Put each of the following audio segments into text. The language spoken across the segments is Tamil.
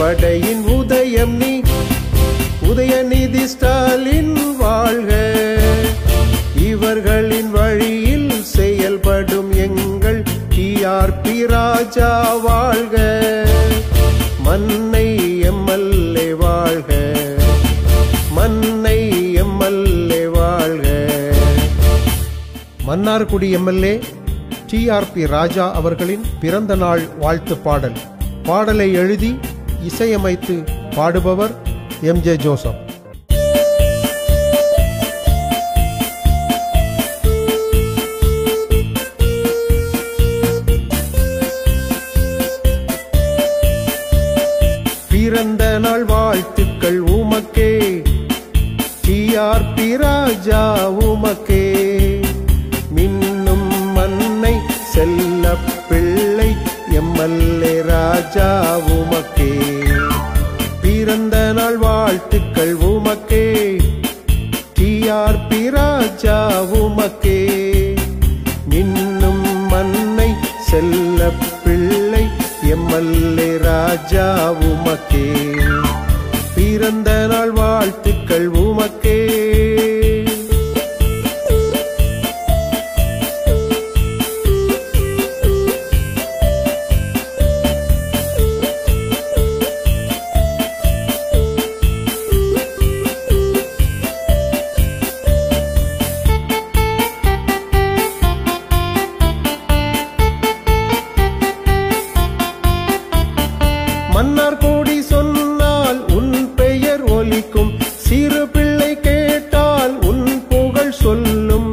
படையின் உதயம் நீ உதயநிதி ஸ்டாலின் வாழ்க இவர்களின் வழியில் செயல்படும் எங்கள் டிஆர்பி ராஜா வாழ்க மன்னை எம்எல்ஏ வாழ்க மன்னை எம்எல்ஏ வாழ்க மன்னார்குடி எம்எல்ஏ டிஆர்பி ராஜா அவர்களின் பிறந்த நாள் வாழ்த்து பாடல் பாடலை எழுதி இசையமைத்து பாடுபவர் எம் ஜே ஜோசப் பிறந்த நாள் வாழ்த்துக்கள் உமக்கே டிஆர்பி ராஜா உமக்கே மின்னும் மன்னை செல்ல பிள்ளை எம்எல்ஏ ராஜா உமக்கே பிறந்த நாள் வாழ்த்துக்கள் உமக்கே டிஆர்பி ராஜா உமக்கே மின்னும் மன்னை செல்ல பிள்ளை எம்எல்ஏ ராஜா உமக்கே பிறந்த நாள் வாழ்த்துக்கள் உமக்கே மன்னார் கோடி சொன்னால் உன் பெயர் ஒலிக்கும் சிறு பிள்ளை கேட்டால் உன் புகழ் சொல்லும்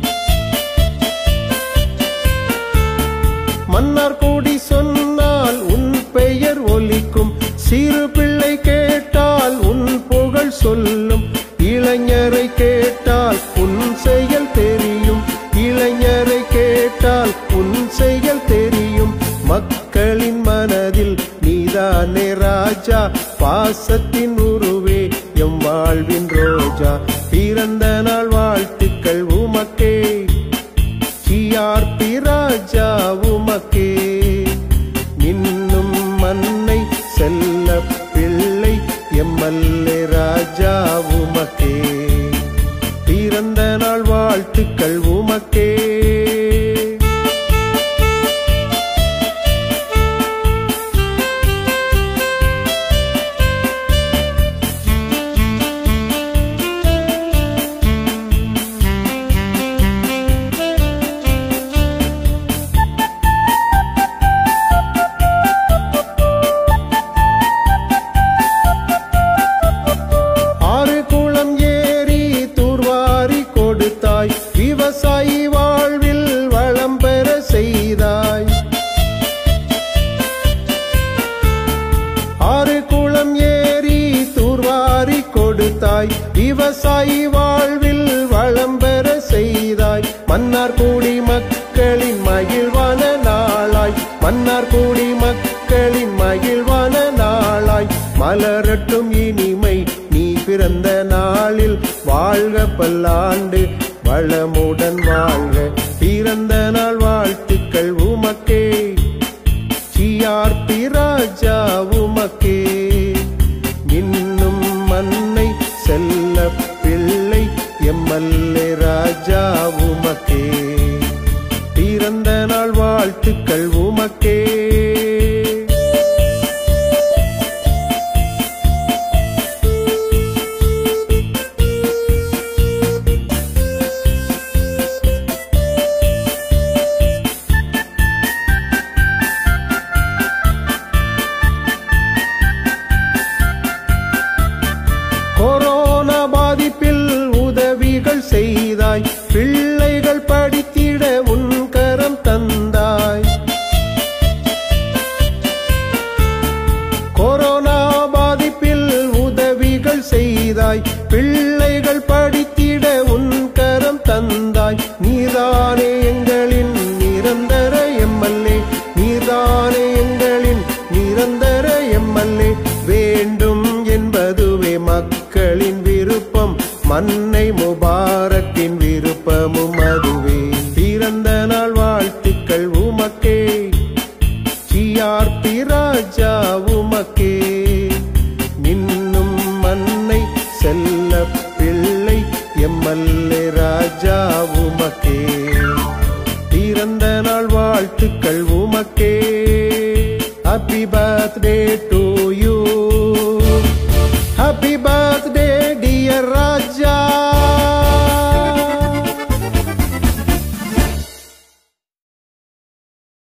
மன்னார் கோடி சொன்னால் உன் பெயர் ஒலிக்கும் சிறு பிள்ளை கேட்டால் உன் புகழ் சொல்லும் இளைஞரை கேட்டால் உன் செயல் தெரியும் இளைஞரை கேட்டால் உன் செயல் தெரியும் மக்களின் மனதில் நீதானே ராஜா பாசத்தின் உருவே எம் வாழ்வின் ரோஜா பிறந்த நாள் வாழ்த்துக்கள் உமக்கே டிஆர்பி ராஜா உமக்கே இன்னும் மன்னை செல்ல பிள்ளை எம்எல்ஏ ராஜா உமக்கே பிறந்த நாள் வாழ்த்துக்கள் உமக்கே ஆறு குளம் ஏறி தூர்வாரி கொடுத்தாய் விவசாயி வாழ்வில் வளம் பெற செய்தாய் ஆறு குளம் ஏறி தூர்வாரி கொடுத்தாய் விவசாயி வாழ்வில் வளம் பெற செய்தாய் மன்னார் கூடி மக்களின் மகிழ்வான நாளாய் மன்னார் கூடி மக்களின் மகிழ்வான நாளாய் மலரட்டும் இனிமை நீ பிறந்த நாளில் வாழ்க பல்லாண்டு வளமுடன் வாழ்க பிறந்த நாள் வாழ்த்துக்கள் உமக்கே டிஆர்பி ராஜா உமக்கே இன்னும் மன்னை செல்ல பிள்ளை எம்எல்ஏ ராஜா உமக்கே பிறந்த நாள் வாழ்த்துக்கள் உமக்கே கொரோனா பாதிப்பில் உதவிகள் செய்தாய் பிள்ளைகள் படித்திட உன் கரம் தந்தாய் கொரோனா பாதிப்பில் உதவிகள் செய்தாய் பிள்ளைகள் படித்திட உன் கரம் தந்தாய் நீதானே எங்களின் நிரந்தர எம்எல்ஏ நீதானே எங்களின் நிரந்தர எம்எல்ஏ வேண்டும் என்பதுவே மக்களின் விருப்பம் மன்னை முபாரக்கின் விருப்பமும் அதுவே பிறந்த நாள் வாழ்த்துக்கள் உமக்கே டிஆர்பி ராஜா உமக்கே birthday to you. Happy birthday